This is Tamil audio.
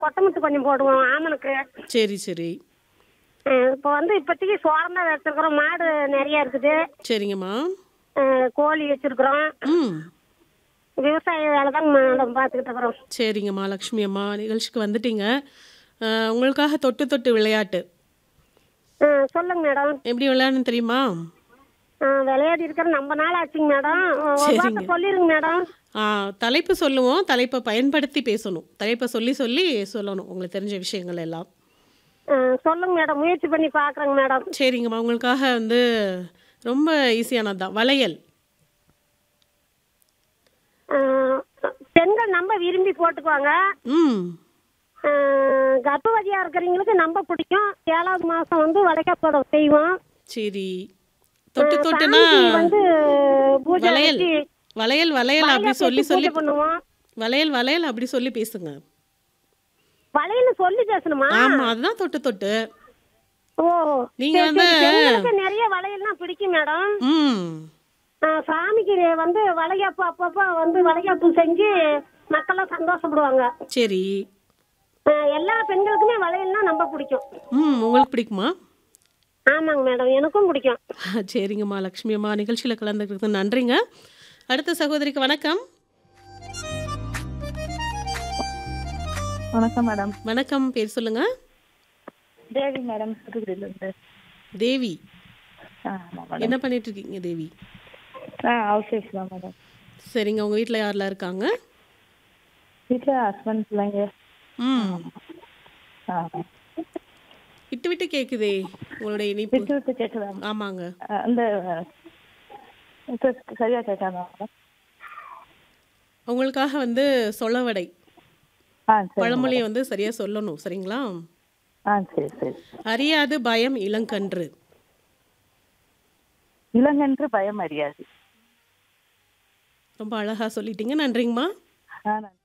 கொத்தமத்து கொஞ்சம் போடுவோம் ஆமனுக்கு சரி சரி இப்போ வந்து இப்போதைக்கு சோளம் தான் வச்சிருக்கிறோம் மாடு நிறைய இருக்குது சரிங்கம்மா அஹ், கோழி வச்சிருக்கிறோம் ம் விவசாய வேலை தான் மேடம் பார்த்துக்கிட்டு இருக்கிறோம் சரிங்கம்மா லக்ஷ்மி அம்மா நிகழ்ச்சிக்கு வந்துட்டீங்க அஹ், உங்களுக்காக தொட்டு தொட்டு விளையாட்டு அஹ், சொல்லுங்க மேடம் எப்படி விளையாடணும் தெரியுமா அஹ், விளையாடி இருக்கிற நம்ம நாள் ஆச்சுங்க மேடம் ஒரு சரிங்க. வார்த்தை சொல்லிருங்க மேடம் ஆ, தலைப்பு சொல்லுவோம் தலைப்பை பயன்படுத்தி பேசணும் தலைப்பை சொல்லி சொல்லி சொல்லணும் உங்களுக்கு தெரிஞ்ச விஷயங்கள் எல்லாம் அஹ், சொல்லுங்க மேடம் முயற்சி பண்ணி பார்க்குறேங்க மேடம் சரிங்கம்மா உங்களுக்காக வந்து ரொம்ப ஈஸியானது தான் வளையல் அஹ், பெண்கள் நம்ம விரும்பி போட்டுக்குவாங்க ம் அஹ், கர்ப்பவதியா இருக்கிறவங்களுக்கு நம்ம பிடிக்கும் ஏழாவது மாசம் வந்து வளைகாப்போட செய்வோம் சரி தொட்டு அஹ், தொட்டுனா சாமிக்கு வந்து பூஜை வளையல் வச்சு வளையல் வளையல் அப்படி வளைகாப்பு சொல்லி வச்சு சொல்லி பூஜை பண்ணுவோம் வளையல் வளையல் அப்படி சொல்லி பேசுங்க வளையல்னு சொல்லி பேசணுமா ஆமா அதுதான் தொட்டு தொட்டு ஓ நீங்க சரி, வந்து- சரி. பெண்களுக்கு நிறைய வளையல்லாம் பிடிக்கும் மேடம் ம் அஹ், சாமிக்கு வந்து வளைகாப்பு அப்பப்போ வந்து வளைகாப்பு செஞ்சு மக்கள்லாம் சந்தோஷப்படுவாங்க சரி அஹ், எல்லா பெண்களுக்குமே வளையல்னா ரொம்ப பிடிக்கும் ம் உங்களுக்கு பிடிக்குமா ஆமாங்க மேடம் எனக்கும் பிடிக்கும் சரிங்கம்மா லக்ஷ்மி அம்மா நிகழ்ச்சியில் கலந்துக்கிறது நன்றிங்க அடுத்த சகோதரிக்கு வணக்கம் வணக்கம் மேடம் வணக்கம் பேர் சொல்லுங்க தேவி மேடம் புதுக்குடியிலேருந்து தேவி ஆ ஆமாம் மேடம் என்ன பண்ணிட்டு இருக்கீங்க தேவி ஆ ஹவுஸ் ஒய்ஃப் தான் மேடம் சரிங்க உங்க வீட்டில் யாரெல்லாம் இருக்காங்க வீட்டில் ஹஸ்பண்ட் பிள்ளைங்க ம் ஆ விட்டு விட்டு கேக்குதே உங்களுடைய இனிப்பு விட்டு விட்டு கேட்குதா ஆமாங்க அந்த இப்போ சரியாக கேட்காதா மேடம் உங்களுக்காக வந்து சொலவடை ஆ சரி பழமொழியை வந்து சரியா சொல்லணும் சரிங்களா ஆ சரி சரி அறியாது பயம் இளங்கன்று இளங்கன்று பயம் அறியாது ரொம்ப அழகா சொல்லிட்டீங்க நன்றிங்கம்மா ஆ நன்றி